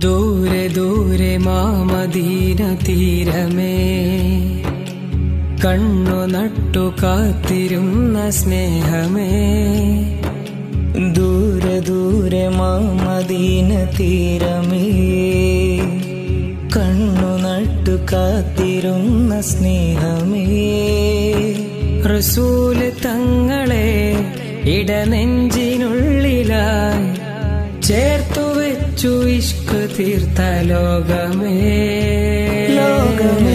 ദൂരെ ദൂരെ മാമദീന തീരമേ കണ്ണു നട്ടു കാത്തിരുന്ന സ്നേഹമേ ദൂരെ ദൂരെ മാമദീന തീരമേ കണ്ണു നട്ടു കാത്തിരുന്ന സ്നേഹമേ റസൂല് തങ്ങളെ ഇടനെഞ്ചിനുള്ളിലായി ചേർത്തു വെച്ചു ഇഷ്ക് തീർത്ത ലോകമേ ലോകമേ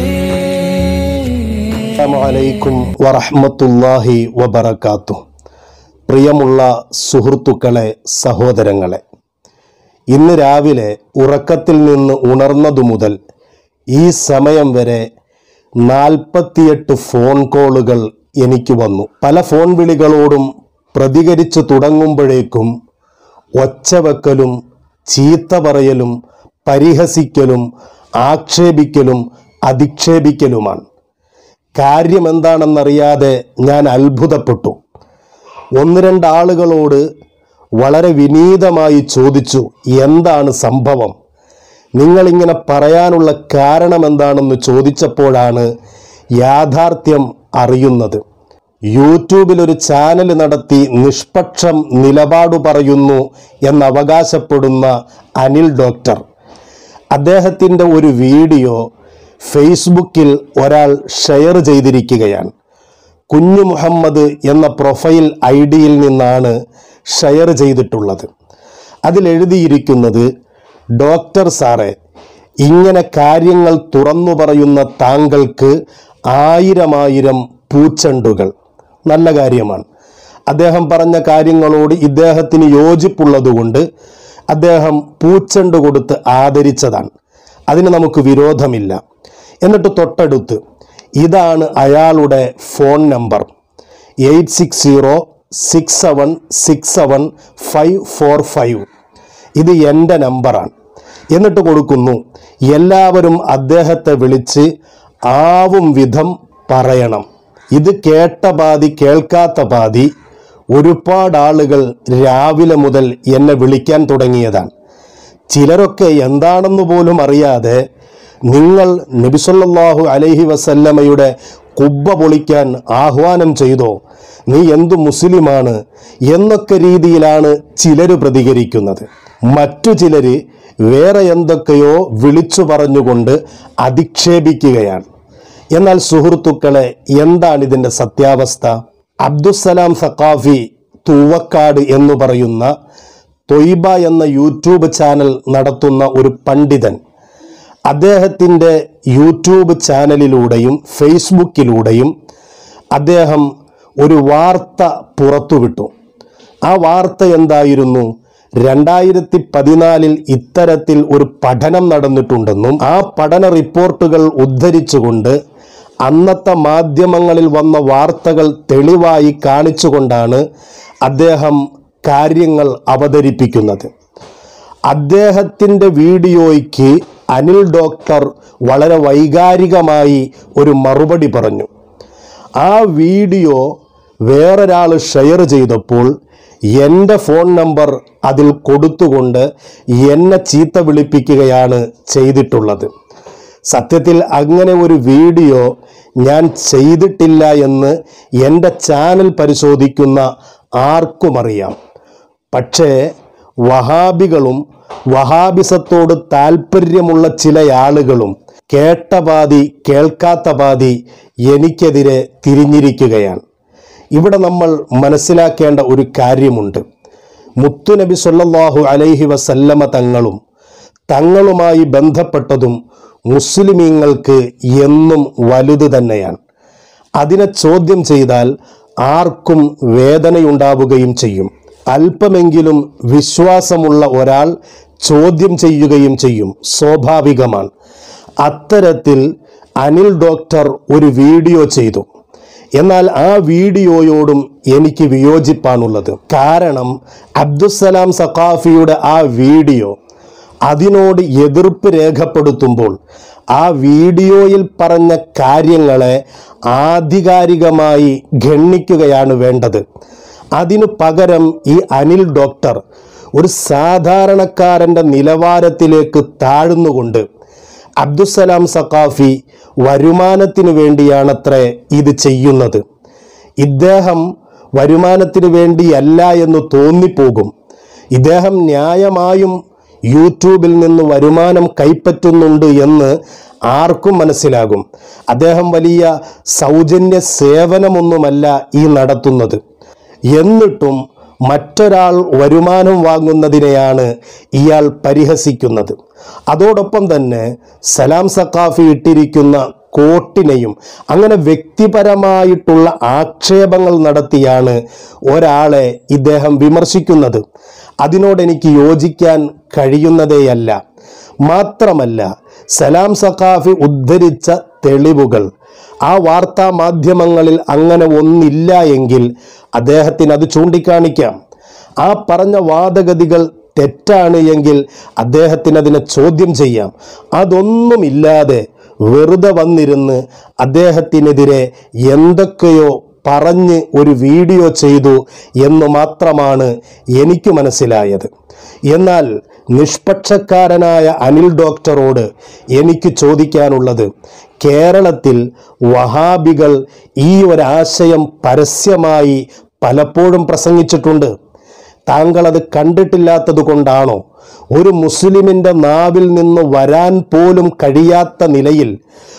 അലൈക്കും വറഹ്മത്തുള്ളാഹി വബറകാത്തു പ്രിയമുള്ള സുഹൃത്തുക്കളെ സഹോദരങ്ങളെ ഇന്ന് രാവിലെ ഉറക്കത്തിൽ നിന്ന് ഉണർന്നതു മുതൽ ഈ സമയം വരെ നാൽപ്പത്തിയെട്ട് ഫോൺ കോളുകൾ എനിക്ക് വന്നു പല ഫോൺ വിളികളോടും പ്രതികരിച്ചു തുടങ്ങുമ്പോഴേക്കും ഒച്ചവെക്കലും ചീത്ത പറയലും പരിഹസിക്കലും ആക്ഷേപിക്കലും അധിക്ഷേപിക്കലുമാണ് കാര്യമെന്താണെന്നറിയാതെ ഞാൻ അത്ഭുതപ്പെട്ടു ഒന്ന് രണ്ട് ആളുകളോട് വളരെ വിനീതമായി ചോദിച്ചു എന്താണ് സംഭവം നിങ്ങളിങ്ങനെ പറയാനുള്ള കാരണം എന്താണെന്ന് ചോദിച്ചപ്പോഴാണ് യാഥാർത്ഥ്യം അറിയുന്നത് യൂട്യൂബിൽ ഒരു ചാനൽ നടത്തി നിഷ്പക്ഷം നിലപാട് പറയുന്നു എന്നവകാശപ്പെടുന്ന അനിൽ ഡോക്ടർ അദ്ദേഹത്തിൻ്റെ ഒരു വീഡിയോ ഫേസ്ബുക്കിൽ ഒരാൾ ഷെയർ ചെയ്തിരിക്കുകയാണ് കുഞ്ഞു മുഹമ്മദ് എന്ന പ്രൊഫൈൽ ഐ ഡിയിൽ നിന്നാണ് ഷെയർ ചെയ്തിട്ടുള്ളത് അതിലെഴുതിയിരിക്കുന്നത് ഡോക്ടർ സാറെ ഇങ്ങനെ കാര്യങ്ങൾ തുറന്നു പറയുന്ന താങ്കൾക്ക് ആയിരമായിരം പൂച്ചണ്ടുകൾ നല്ല കാര്യമാണ് അദ്ദേഹം പറഞ്ഞ കാര്യങ്ങളോട് ഇദ്ദേഹത്തിന് യോജിപ്പുള്ളതുകൊണ്ട് അദ്ദേഹം പൂച്ചണ്ട് കൊടുത്ത് ആദരിച്ചതാണ് അതിന് നമുക്ക് വിരോധമില്ല എന്നിട്ട് തൊട്ടടുത്ത് ഇതാണ് അയാളുടെ phone number eight six zero six seven six seven five four five ഇത് എൻ്റെ നമ്പറാണ് എന്നിട്ട് കൊടുക്കുന്നു എല്ലാവരും അദ്ദേഹത്തെ വിളിച്ച് ആവും വിധം പറയണം ഇത് കേട്ട പാതി കേൾക്കാത്ത പാതി ഒരുപാട് ആളുകൾ രാവിലെ മുതൽ എന്നെ വിളിക്കാൻ തുടങ്ങിയതാണ് ചിലരൊക്കെ എന്താണെന്ന് പോലും അറിയാതെ നിങ്ങൾ നബിസല്ലാഹു അലൈഹി വസല്ലമയുടെ കുബ്ബ പൊളിക്കാൻ ആഹ്വാനം ചെയ്തോ നീ എന്തു മുസ്ലിമാണ് എന്നൊക്കെ രീതിയിലാണ് ചിലർ പ്രതികരിക്കുന്നത് മറ്റു ചിലര് വേറെ എന്തൊക്കെയോ വിളിച്ചു പറഞ്ഞുകൊണ്ട് അധിക്ഷേപിക്കുകയാണ് എന്നാൽ സുഹൃത്തുക്കളെ എന്താണ് ഇതിൻ്റെ സത്യാവസ്ഥ അബ്ദുസലാം സഖാഫി തൂവക്കാട് എന്ന് പറയുന്ന തൊയ്ബ എന്ന യൂട്യൂബ് ചാനൽ നടത്തുന്ന ഒരു പണ്ഡിതൻ അദ്ദേഹത്തിൻ്റെ യൂട്യൂബ് ചാനലിലൂടെയും ഫേസ്ബുക്കിലൂടെയും അദ്ദേഹം ഒരു വാർത്ത പുറത്തുവിട്ടു ആ വാർത്ത എന്തായിരുന്നു രണ്ടായിരത്തി പതിനാലിൽ ഇത്തരത്തിൽ ഒരു പഠനം നടന്നിട്ടുണ്ടെന്നും ആ പഠന റിപ്പോർട്ടുകൾ ഉദ്ധരിച്ചുകൊണ്ട് അന്നത്തെ മാധ്യമങ്ങളിൽ വന്ന വാർത്തകൾ തെളിവായി കാണിച്ചുകൊണ്ടാണ് അദ്ദേഹം കാര്യങ്ങൾ അവതരിപ്പിക്കുന്നത് അദ്ദേഹത്തിൻ്റെ വീഡിയോയ്ക്ക് അനിൽ ഡോക്ടർ വളരെ വൈകാരികമായി ഒരു മറുപടി പറഞ്ഞു ആ വീഡിയോ വേറൊരാൾ ഷെയർ ചെയ്തപ്പോൾ എൻ്റെ ഫോൺ നമ്പർ അതിൽ കൊടുത്തുകൊണ്ട് എന്നെ ചീത്ത വിളിപ്പിക്കുകയാണ് ചെയ്തിട്ടുള്ളത് സത്യത്തിൽ അങ്ങനെ ഒരു വീഡിയോ ഞാൻ ചെയ്തിട്ടില്ല എന്ന് എൻ്റെ ചാനൽ പരിശോധിക്കുന്ന ആർക്കും അറിയാം പക്ഷേ വഹാബികളും വഹാബിസത്തോട് താല്പര്യമുള്ള ചില ആളുകളും കേട്ട പാതി കേൾക്കാത്ത പാതി എനിക്കെതിരെ തിരിഞ്ഞിരിക്കുകയാണ് ഇവിടെ നമ്മൾ മനസ്സിലാക്കേണ്ട ഒരു കാര്യമുണ്ട് മുത്തുനബി സല്ലല്ലാഹു അലൈഹി വസല്ലമ തങ്ങളും തങ്ങളുമായി ബന്ധപ്പെട്ടതും മുസ്ലിമീങ്ങൾക്ക് എന്നും വലുത് തന്നെയാണ് അതിനെ ചോദ്യം ചെയ്താൽ ആർക്കും വേദനയുണ്ടാവുകയും ചെയ്യും അല്പമെങ്കിലും വിശ്വാസമുള്ള ഒരാൾ ചോദ്യം ചെയ്യുകയും ചെയ്യും സ്വാഭാവികമാണ് അത്തരത്തിൽ അനിൽ ഡോക്ടർ ഒരു വീഡിയോ ചെയ്തു എന്നാൽ ആ വീഡിയോയോടും എനിക്ക് വിയോജിപ്പാണുള്ളത് കാരണം അബ്ദുസലാം സഖാഫിയുടെ ആ വീഡിയോ അതിനോട് എതിർപ്പ് രേഖപ്പെടുത്തുമ്പോൾ ആ വീഡിയോയിൽ പറഞ്ഞ കാര്യങ്ങളെ ആധികാരികമായി ഗണ്ണിക്കുകയാണ് വേണ്ടത് അതിനു പകരം ഈ അനിൽ ഡോക്ടർ ഒരു സാധാരണക്കാരൻ്റെ നിലവാരത്തിലേക്ക് താഴ്ന്നുകൊണ്ട് അബ്ദുസലാം സഖാഫി വരുമാനത്തിനു വേണ്ടിയാണത്രേ ഇത് ചെയ്യുന്നത് ഇദ്ദേഹം വരുമാനത്തിന് വേണ്ടിയല്ല എന്ന് തോന്നിപ്പോകും ഇദ്ദേഹം ന്യായമായും യൂട്യൂബിൽ നിന്ന് വരുമാനം കൈപ്പറ്റുന്നുണ്ട് എന്ന് ആർക്കും മനസ്സിലാകും അദ്ദേഹം വലിയ സൗജന്യ സേവനമൊന്നുമല്ല ഈ നടത്തുന്നത് എന്നിട്ടും മറ്റൊരാൾ വരുമാനം വാങ്ങുന്നതിനെയാണ് ഇയാൾ പരിഹസിക്കുന്നത് അതോടൊപ്പം തന്നെ സലാം സക്കാഫി ഇട്ടിരിക്കുന്ന കോട്ടിനെയും അങ്ങനെ വ്യക്തിപരമായിട്ടുള്ള ആക്ഷേപങ്ങൾ നടത്തിയാണ് ഒരാളെ ഇദ്ദേഹം വിമർശിക്കുന്നത് അതിനോട് എനിക്ക് യോജിക്കാൻ കഴിയുന്നതേയല്ല മാത്രമല്ല സലാം സഖാഫി ഉദ്ധരിച്ച തെളിവുകൾ ആ വാർത്താ മാധ്യമങ്ങളിൽ അങ്ങനെ ഒന്നില്ല എങ്കിൽ അദ്ദേഹത്തിന് അത് ചൂണ്ടിക്കാണിക്കാം ആ പറഞ്ഞ വാദഗതികൾ തെറ്റാണ് എങ്കിൽ അദ്ദേഹത്തിന് അതിനെ ചോദ്യം ചെയ്യാം അതൊന്നുമില്ലാതെ വെറുതെ വന്നിരുന്ന് അദ്ദേഹത്തിനെതിരെ എന്തൊക്കെയോ പറഞ്ഞ് ഒരു വീഡിയോ ചെയ്തു എന്ന് മാത്രമാണ് എനിക്ക് മനസ്സിലായത് എന്നാൽ നിഷ്പക്ഷക്കാരനായ അനിൽ ഡോക്ടറോട് എനിക്ക് ചോദിക്കാനുള്ളത് കേരളത്തിൽ വഹാബികൾ ഈ ഒരാശയം പരസ്യമായി പലപ്പോഴും പ്രസംഗിച്ചിട്ടുണ്ട് താങ്കൾ അത് കണ്ടിട്ടില്ലാത്തത് കൊണ്ടാണോ ഒരു മുസ്ലിമിൻ്റെ നാവിൽ നിന്ന് വരാൻ പോലും കഴിയാത്ത നിലയിൽ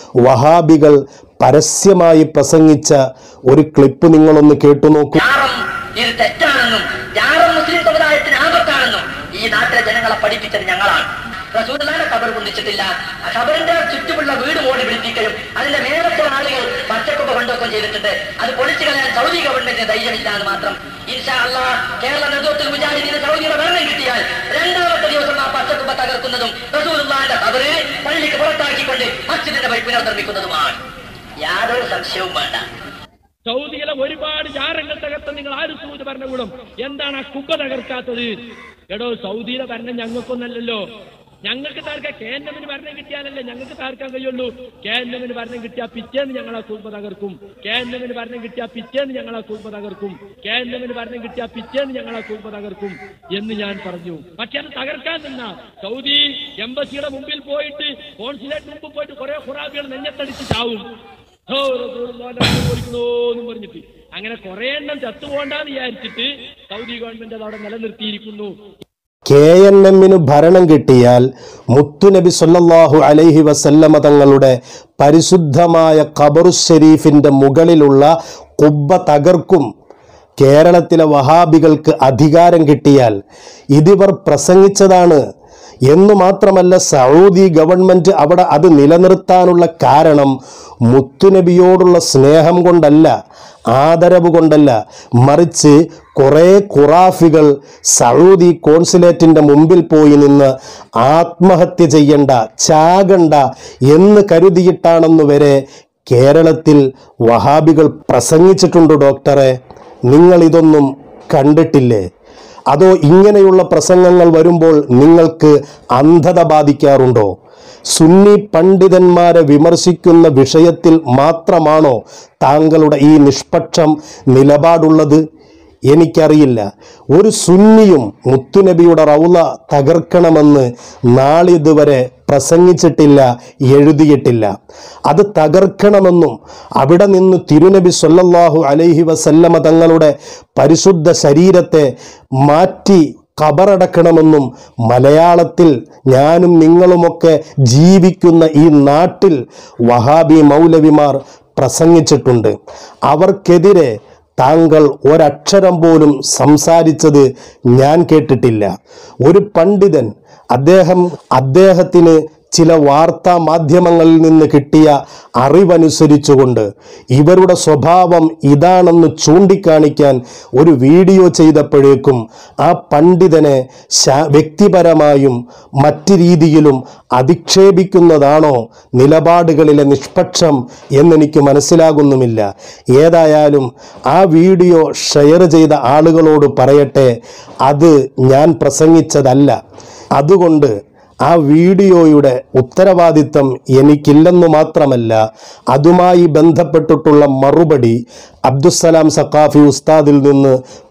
വഹാബികൾ പരസ്യമായി പ്രസംഗിച്ച ഒരു ക്ലിപ്പ് നിങ്ങളൊന്ന് കേട്ടു നോക്കൂ ജാറം ഇത് തെറ്റാണെന്നും ജാറം മുസ്ലിം സമുദായത്തിന് ആപത്താണെന്നും ഈ നാട്ടിലെ ജനങ്ങളെ പഠിപ്പിച്ചത് ഞങ്ങളാണ് റസൂലുള്ളാഹിനെ ഖബർ പൊന്തിച്ചിട്ടില്ല ആ ഖബറിന്റെ ചുറ്റുമുള്ള വീട് മോടി പിടിപ്പിക്കുകയും അതിന്റെ മേലത്തെ ആളുകൾ പച്ചക്കൊക്കെ കൊണ്ടുവെക്കുകയും ചെയ്തിട്ടുണ്ട് അത് പൊളിച്ചു കളയാൻ സൗദി ഗവൺമെന്റിന് ധൈര്യമില്ല എന്ന് മാത്രം ഇൻഷാ അള്ളാ കേരള നേതൃത്വത്തിൽ മുജാഹിദീന് സൗദിയുടെ ഭരണം കിട്ടിയാൽ രണ്ടാമത്തെ ദിവസം ആ പച്ചക്കുമ്പ തകർക്കുന്നതും റസൂലുള്ളാഹിന്റെ ഖബറ് പള്ളിക്ക് പുറത്താക്കിക്കൊണ്ട് മസ്ജിദിന്റെ വഴി പുനർനിർമ്മിക്കുന്നതുമാണ് യാതൊരു സംശയവും വേണ്ട സൗദിയിലെ ഒരുപാട് ജാറങ്ങൾ തകർത്ത നിങ്ങൾ ആര് സൂചി ഭരണകൂടം എന്താണ് ആ കുബ്ബ തകർക്കാത്തത് എടോ സൗദിയിലെ ഭരണം ഞങ്ങൾക്കൊന്നല്ലല്ലോ ഞങ്ങൾക്ക് താർക്കാൻ കെ എൻ എമ്മിന് ഭരണം കിട്ടിയാലല്ലേ ഞങ്ങൾക്ക് താർക്കാൻ കഴിയുള്ളൂ കെ എൻ എമ്മിന് ഭരണം കിട്ടിയാൽ പിറ്റേന്ന് ഞങ്ങൾ ആ കുടുംബ തകർക്കും കെ എൻ എമ്മിന് ഭരണം കിട്ടിയാൽ പിറ്റേന്ന് ഞങ്ങൾ ആ കുടുംബ തകർക്കും കെ എൻ എമ്മിന് ഭരണം കിട്ടിയാൽ പിറ്റേന്ന് ഞങ്ങൾ ആ കുടുംബ തകർക്കും എന്ന് ഞാൻ പറഞ്ഞു പക്ഷെ അത് തകർക്കാൻ നിന്ന സൗദി എംബസിയുടെ മുമ്പിൽ പോയിട്ട് കോൺസുലേറ്റ് മുമ്പിൽ പോയിട്ട് കുറെ ഖുറാബികൾ നെഞ്ഞത്തടിച്ച് ചാവും ഓ, റസൂലുള്ളാഹിന്റെ റസൂൽ ഓടിക്കണോന്നും പറഞ്ഞിട്ട് അങ്ങനെ കുറെ എണ്ണം ചത്തുപോണ്ടെന്ന് വിചാരിച്ചിട്ട് സൗദി ഗവൺമെന്റ് അത് അവിടെ നിലനിർത്തിയിരിക്കുന്നു കെ എൻ എമ്മിന് ഭരണം കിട്ടിയാൽ മുത്തുനബി സല്ലല്ലാഹു അലൈഹി വസല്ലമ തങ്ങളുടെ പരിശുദ്ധമായ ഖബറു ഷരീഫിന്റെ മുകളിലുള്ള കുബ്ബ തകർക്കും കേരളത്തിലെ വഹാബികൾക്ക് അധികാരം കിട്ടിയാൽ ഇതിവർ പ്രസംഗിച്ചതാണ് എന്നു മാത്രമല്ല സൗദി ഗവൺമെന്റ് അവിടെ അത് നിലനിർത്താനുള്ള കാരണം മുത്തുനബിയോടുള്ള സ്നേഹം കൊണ്ടല്ല ആദരവ് കൊണ്ടല്ല മറിച്ച് കുറേ ഖുറാഫികൾ സൗദി കോൺസുലേറ്റിന്റെ മുമ്പിൽ പോയി നിന്ന് ആത്മഹത്യ ചെയ്യണ്ട ചാകണ്ട എന്ന് കരുതിയിട്ടാണെന്ന് വരെ കേരളത്തിൽ വഹാബികൾ പ്രസംഗിച്ചിട്ടുണ്ട് ഡോക്ടറെ നിങ്ങൾ ഇതൊന്നും കണ്ടിട്ടില്ലേ അതോ ഇങ്ങനെയുള്ള പ്രസംഗങ്ങൾ വരുമ്പോൾ നിങ്ങൾക്ക് അന്ധത ബാധിക്കാറുണ്ടോ സുന്നി പണ്ഡിതന്മാരെ വിമർശിക്കുന്ന വിഷയത്തിൽ മാത്രമാണോ താങ്കളുടെ ഈ നിഷ്പക്ഷം നിലപാടുള്ളത് എനിക്കറിയില്ല ഒരു സുന്നിയും മുത്തുനബിയുടെ റൗല തകർക്കണമെന്ന് നാളിതുവരെ പ്രസംഗിച്ചിട്ടില്ല എഴുതിയിട്ടില്ല അത് തകർക്കണമെന്നും അവിടെ നിന്ന് തിരുനബി സല്ലല്ലാഹു അലൈഹി വസല്ലമ തങ്ങളുടെ പരിശുദ്ധ ശരീരത്തെ മാറ്റി കബറടക്കണമെന്നും മലയാളത്തിൽ ഞാനും നിങ്ങളുമൊക്കെ ജീവിക്കുന്ന ഈ നാട്ടിൽ വഹാബി മൗലവിമാർ പ്രസംഗിച്ചിട്ടുണ്ട് അവർക്കെതിരെ താങ്കൾ ഒരക്ഷരം പോലും സംസാരിച്ചത് ഞാൻ കേട്ടിട്ടില്ല ഒരു പണ്ഡിതൻ അദ്ദേഹം അദ്ദേഹത്തിന് ചില വാർത്താ മാധ്യമങ്ങളിൽ നിന്ന് കിട്ടിയ അറിവനുസരിച്ചുകൊണ്ട് ഇവരുടെ സ്വഭാവം ഇതാണെന്ന് ചൂണ്ടിക്കാണിക്കാൻ ഒരു വീഡിയോ ചെയ്തപ്പോഴേക്കും ആ പണ്ഡിതനെ ശാ- വ്യക്തിപരമായും മറ്റ് രീതിയിലും അധിക്ഷേപിക്കുന്നതാണോ നിലപാടുകളിലെ നിഷ്പക്ഷം എന്നെനിക്ക് മനസ്സിലാകുന്നുമില്ല ഏതായാലും ആ വീഡിയോ ഷെയർ ചെയ്ത ആളുകളോട് പറയട്ടെ അത് ഞാൻ പ്രസംഗിച്ചതല്ല അതുകൊണ്ട് ആ വീഡിയോയുടെ ഉത്തരവാദിത്തം എനിക്കില്ലെന്നു മാത്രമല്ല അതുമായി ബന്ധപ്പെട്ടിട്ടുള്ള മറുപടി അബ്ദുസലാം സക്കാഫി ഉസ്താദിൽ നിന്ന്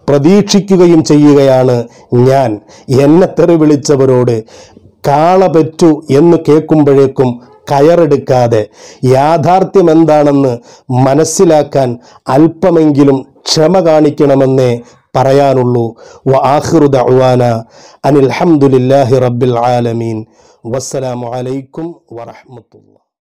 പ്രതീക്ഷിക്കുകയും ചെയ്യുകയാണ് ഞാൻ എന്നെ തെറി വിളിച്ചവരോട് കാള പെറ്റു എന്ന് കേൾക്കുമ്പോഴേക്കും കയറെടുക്കാതെ യാഥാർത്ഥ്യം എന്താണെന്ന് മനസ്സിലാക്കാൻ അല്പമെങ്കിലും ക്ഷമ കാണിക്കണമെന്നേ പറയാനുള്ളൂ വ ആഖിറു ദഅ്വാന അനിൽ ഹംദുലില്ലാഹി റബ്ബിൽ ആലമീൻ വസ്സലാമു അലൈക്കും വറഹ്മത്തുള്ളാഹി